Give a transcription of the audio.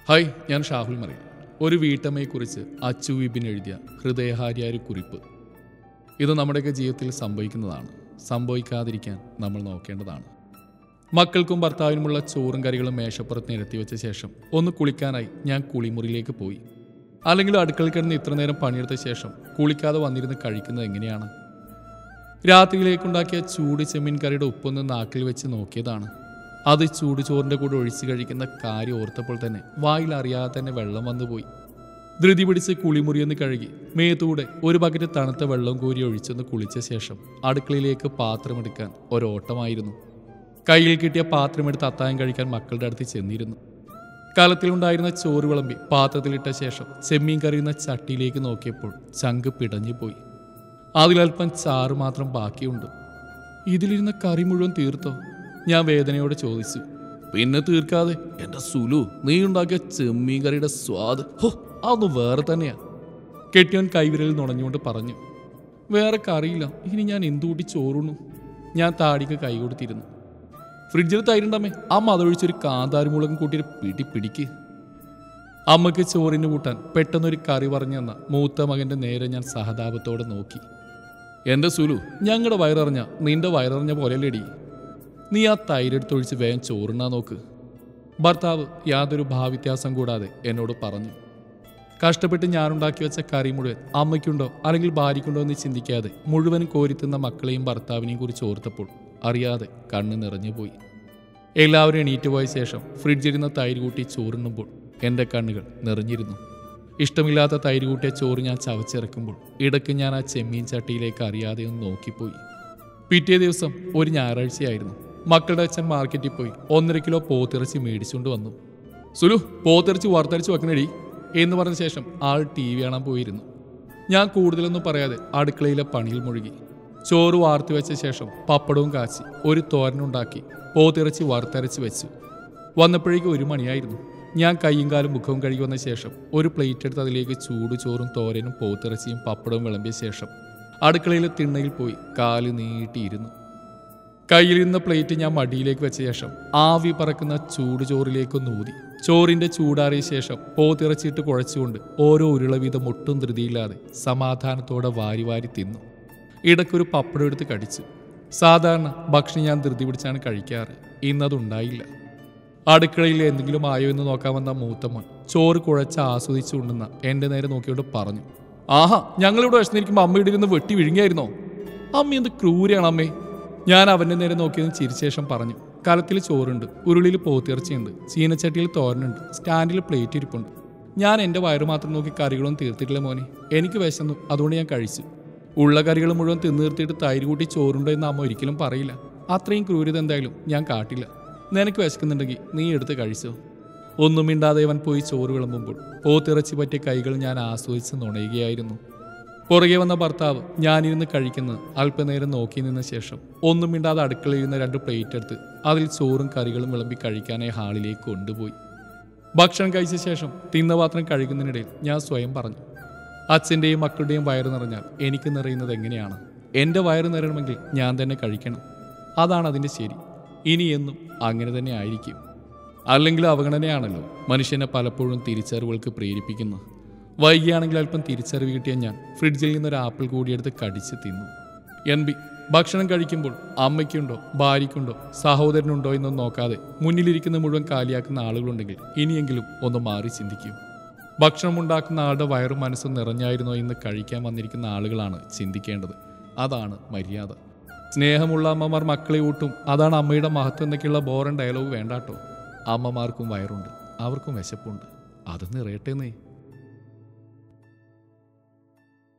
hi ഞാൻ ഷാഹുൽ മറിയ ഒരു വീട്ടമ്മയെക്കുറിച്ച് അച്ചു വിപിൻ എഴുതിയ ഹൃദയഹാരിയായ ഒരു കുറിപ്പ് ഇത് നമ്മുടെയൊക്കെ ജീവിതത്തിൽ സംഭവിക്കുന്നതാണ് സംഭവിക്കാതിരിക്കാൻ നമ്മൾ നോക്കേണ്ടതാണ് മക്കൾക്കും ഭർത്താവിനുമുള്ള ചോറും കറികളും മേശപ്പുറത്ത് നിരത്തി വെച്ച ശേഷം ഒന്ന് കുളിക്കാനായി ഞാൻ കുളിമുറിയിലേക്ക് പോയി അല്ലെങ്കിൽ അടുക്കളയിൽ കിടന്ന് ഇത്ര നേരം പണിയെടുത്ത ശേഷം കുളിക്കാതെ വന്നിരുന്ന് കഴിക്കുന്നത് എങ്ങനെയാണ് രാത്രിയിലേക്കുണ്ടാക്കിയ ചൂട് ചെമ്മീൻ കറിയുടെ ഉപ്പൊന്ന് നാക്കിൽ വെച്ച് നോക്കിയതാണ് അത് ചൂട് ചോറിന്റെ കൂടെ ഒഴിച്ച് കഴിക്കുന്ന കാര്യം ഓർത്തപ്പോൾ തന്നെ വായിൽ അറിയാതെ തന്നെ വെള്ളം വന്നുപോയി ധൃതി പിടിച്ച് കുളിമുറിയൊന്ന് കഴുകി മേത്തൂടെ ഒരു ബക്കറ്റ് തണുത്ത വെള്ളം കോരി ഒഴിച്ചൊന്ന് കുളിച്ച ശേഷം അടുക്കളയിലേക്ക് പാത്രമെടുക്കാൻ ഒരോട്ടമായിരുന്നു കയ്യിൽ കിട്ടിയ പാത്രമെടുത്ത് അത്തായം കഴിക്കാൻ മക്കളുടെ അടുത്ത് ചെന്നിരുന്നു കലത്തിലുണ്ടായിരുന്ന ചോറ് വിളമ്പി പാത്രത്തിലിട്ട ശേഷം ചെമ്മീൻ കറിയുന്ന ചട്ടിയിലേക്ക് നോക്കിയപ്പോൾ ചങ്ക് പിടഞ്ഞുപോയി അതിലൽപ്പം ചാറ് മാത്രം ബാക്കിയുണ്ട് ഇതിലിരുന്ന കറി മുഴുവൻ തീർത്തോ ഞാൻ വേദനയോടെ ചോദിച്ചു പിന്നെ തീർക്കാതെ എന്റെ സുലു നീ ഉണ്ടാക്കിയ ചെമ്മീൻ കറിയുടെ സ്വാദ് ഹോ അതൊന്നും വേറെ തന്നെയാ കെട്ടിയോൻ കൈവിരലിൽ നുണഞ്ഞുകൊണ്ട് പറഞ്ഞു വേറെ കറിയില്ല ഇനി ഞാൻ എന്തുകൂട്ടി ചോറുണ്ണു ഞാൻ താടിക്ക് കൈ കൊടുത്തിരുന്നു ഫ്രിഡ്ജിൽ തൈരുണ്ടമ്മേ അമ്മ അതൊഴിച്ചൊരു കാന്താരിമുളകും കൂട്ടിയൊരു പിടി പിടിക്ക് അമ്മയ്ക്ക് ചോറിന് കൂട്ടാൻ പെട്ടെന്നൊരു കറി പറഞ്ഞു തന്ന മൂത്ത മകന്റെ നേരെ ഞാൻ സഹതാപത്തോടെ നോക്കി എന്റെ സുലു ഞങ്ങളുടെ വയറിറഞ്ഞ നിന്റെ വയറിറഞ്ഞ പോലെയല്ലേടി നീ ആ തൈരെടുത്തൊഴിച്ച് വേഗം ചോറുണ്ണാ നോക്ക് ഭർത്താവ് യാതൊരു ഭാവ്യത്യാസം കൂടാതെ എന്നോട് പറഞ്ഞു കഷ്ടപ്പെട്ട് ഞാനുണ്ടാക്കി വെച്ച കറി മുഴുവൻ അമ്മയ്ക്കുണ്ടോ അല്ലെങ്കിൽ ഭാര്യയ്ക്കുണ്ടോ എന്ന് ചിന്തിക്കാതെ മുഴുവനും കോരിത്തുന്ന മക്കളെയും ഭർത്താവിനെയും കുറിച്ച് ഓർത്തപ്പോൾ അറിയാതെ കണ്ണ് നിറഞ്ഞുപോയി എല്ലാവരും എണീറ്റ് പോയ ശേഷം ഫ്രിഡ്ജിരുന്ന തൈര് കൂട്ടി ചോറുണ്ണുമ്പോൾ എൻ്റെ കണ്ണുകൾ നിറഞ്ഞിരുന്നു ഇഷ്ടമില്ലാത്ത തൈര് കൂട്ടിയ ചോറ് ഞാൻ ചവച്ചിറക്കുമ്പോൾ ഇടയ്ക്ക് ഞാൻ ആ ചെമ്മീൻ ചട്ടിയിലേക്ക് അറിയാതെ ഒന്ന് നോക്കിപ്പോയി പിറ്റേ ദിവസം ഒരു ഞായറാഴ്ചയായിരുന്നു മക്കളുടെ അച്ഛൻ മാർക്കറ്റിൽ പോയി ഒന്നര കിലോ പോത്തിറച്ചി മേടിച്ചുകൊണ്ട് വന്നു സുലു പോത്തിറച്ചി വറുത്തരച്ച് വെക്കണടി എന്ന് പറഞ്ഞ ശേഷം ആൾ ടി വി കാണാൻ പോയിരുന്നു ഞാൻ കൂടുതലൊന്നും പറയാതെ അടുക്കളയിലെ പണിയിൽ മുഴുകി ചോറ് വാർത്തി വെച്ച ശേഷം പപ്പടവും കാച്ചി ഒരു തോരനുണ്ടാക്കി പോത്തിറച്ചി വറുത്തരച്ച് വെച്ചു വന്നപ്പോഴേക്കും ഒരു മണിയായിരുന്നു ഞാൻ കൈയും കാലും മുഖവും കഴുകി വന്ന ശേഷം ഒരു പ്ലേറ്റ് എടുത്ത് അതിലേക്ക് ചൂട് ചോറും തോരനും പോത്തിറച്ചിയും പപ്പടവും വിളമ്പിയ ശേഷം അടുക്കളയിലെ തിണ്ണയിൽ പോയി കാല് നീട്ടിയിരുന്നു കയ്യിലിരുന്ന പ്ലേറ്റ് ഞാൻ മടിയിലേക്ക് വെച്ച ശേഷം ആവി പറക്കുന്ന ചൂട് ചോറിലേക്ക് നൂതി ചോറിന്റെ ചൂടാറിയ ശേഷം പോത്തിറച്ചിട്ട് കുഴച്ചുകൊണ്ട് ഓരോ ഉരുള വീതം ഒട്ടും ധൃതിയില്ലാതെ സമാധാനത്തോടെ വാരി വാരി തിന്നു ഇടയ്ക്കൊരു പപ്പടം എടുത്ത് കടിച്ചു സാധാരണ ഭക്ഷണം ഞാൻ ധൃതി പിടിച്ചാണ് കഴിക്കാറ് ഇന്നതുണ്ടായില്ല അടുക്കളയിൽ എന്തെങ്കിലും ആയോ എന്ന് നോക്കാൻ വന്ന മൂത്തമ്മൻ ചോറ് കുഴച്ച് ആസ്വദിച്ചുകൊണ്ടുന്ന എൻ്റെ നേരെ നോക്കിയോണ്ട് പറഞ്ഞു ആഹാ ഞങ്ങളിവിടെ വിശന്നിരിക്കുമ്പോൾ അമ്മയുടെ ഇരുന്ന് വെട്ടി വിഴുങ്ങിയായിരുന്നോ അമ്മ എന്ത് ക്രൂരാണ് അമ്മേ ഞാൻ അവൻ്റെ നേരെ നോക്കിയതും ചിരിച്ച ശേഷം പറഞ്ഞു കലത്തിൽ ചോറുണ്ട് ഉരുളിയിൽ പോത്തിറച്ചിയുണ്ട് ചീനച്ചട്ടിയിൽ തോരനുണ്ട് സ്റ്റാൻഡിൽ പ്ലേറ്റ് ഇരിപ്പുണ്ട് ഞാൻ എൻ്റെ വയറ് മാത്രം നോക്കി കറികളൊന്നും തീർത്തിട്ടില്ല മോനെ എനിക്ക് വിശന്നു അതുകൊണ്ട് ഞാൻ കഴിച്ചു ഉള്ള കറികൾ മുഴുവൻ തിന്നു നിർത്തിയിട്ട് തൈര് കൂട്ടി ചോറുണ്ടോ എന്ന് അമ്മ ഒരിക്കലും പറയില്ല അത്രയും ക്രൂരത എന്തായാലും ഞാൻ കാട്ടില്ല നിനക്ക് വിശക്കുന്നുണ്ടെങ്കിൽ നീ എടുത്ത് കഴിച്ചോ ഒന്നും മിണ്ടാതെ അവൻ പോയി ചോറ് വിളമ്പുമ്പോൾ പോത്തിറച്ചി പറ്റിയ കൈകൾ ഞാൻ ആസ്വദിച്ച് നുണയുകയായിരുന്നു പുറകെ വന്ന ഭർത്താവ് ഞാനിരുന്ന് കഴിക്കുന്നത് അല്പനേരം നോക്കി നിന്ന ശേഷം ഒന്നും മിണ്ടാതെ അടുക്കളയിൽ നിന്ന് രണ്ട് പ്ലേറ്റ് എടുത്ത് അതിൽ ചോറും കറികളും വിളമ്പി കഴിക്കാനായി ഹാളിലേക്ക് കൊണ്ടുപോയി ഭക്ഷണം കഴിച്ച ശേഷം തിന്ന പാത്രം കഴുകുന്നതിനിടയിൽ ഞാൻ സ്വയം പറഞ്ഞു അച്ഛൻ്റെയും മക്കളുടെയും വയറ് നിറഞ്ഞാൽ എനിക്ക് നിറയുന്നത് എങ്ങനെയാണ് എൻ്റെ വയറ് നിറയണമെങ്കിൽ ഞാൻ തന്നെ കഴിക്കണം അതാണ് അതിൻ്റെ ശരി ഇനി എന്നും അങ്ങനെ തന്നെ ആയിരിക്കും അല്ലെങ്കിൽ അവഗണനയാണല്ലോ മനുഷ്യനെ പലപ്പോഴും തിരിച്ചറിവുകൾക്ക് പ്രേരിപ്പിക്കുന്നത് വൈകിയാണെങ്കിൽ അല്പം തിരിച്ചറിവ് കിട്ടിയ ഞാൻ ഫ്രിഡ്ജിൽ നിന്നൊരു ആപ്പിൾ കൂടിയെടുത്ത് കടിച്ച് തിന്നു എൻ ബി ഭക്ഷണം കഴിക്കുമ്പോൾ അമ്മയ്ക്കുണ്ടോ ഭാര്യയ്ക്കുണ്ടോ സഹോദരനുണ്ടോ എന്നൊന്നും നോക്കാതെ മുന്നിലിരിക്കുന്ന മുഴുവൻ കാലിയാക്കുന്ന ആളുകളുണ്ടെങ്കിൽ ഇനിയെങ്കിലും ഒന്ന് മാറി ചിന്തിക്കൂ ഭക്ഷണം ഉണ്ടാക്കുന്ന ആളുടെ വയറും മനസ്സും നിറഞ്ഞായിരുന്നോ എന്ന് കഴിക്കാൻ വന്നിരിക്കുന്ന ആളുകളാണ് ചിന്തിക്കേണ്ടത് അതാണ് മര്യാദ സ്നേഹമുള്ള അമ്മമാർ മക്കളെ ഊട്ടും അതാണ് അമ്മയുടെ മഹത്വം എന്നൊക്കെയുള്ള ബോറൻ ഡയലോഗ് വേണ്ടാട്ടോ അമ്മമാർക്കും വയറുണ്ട് അവർക്കും വിശപ്പുണ്ട് അത് നിറയട്ടെന്നേ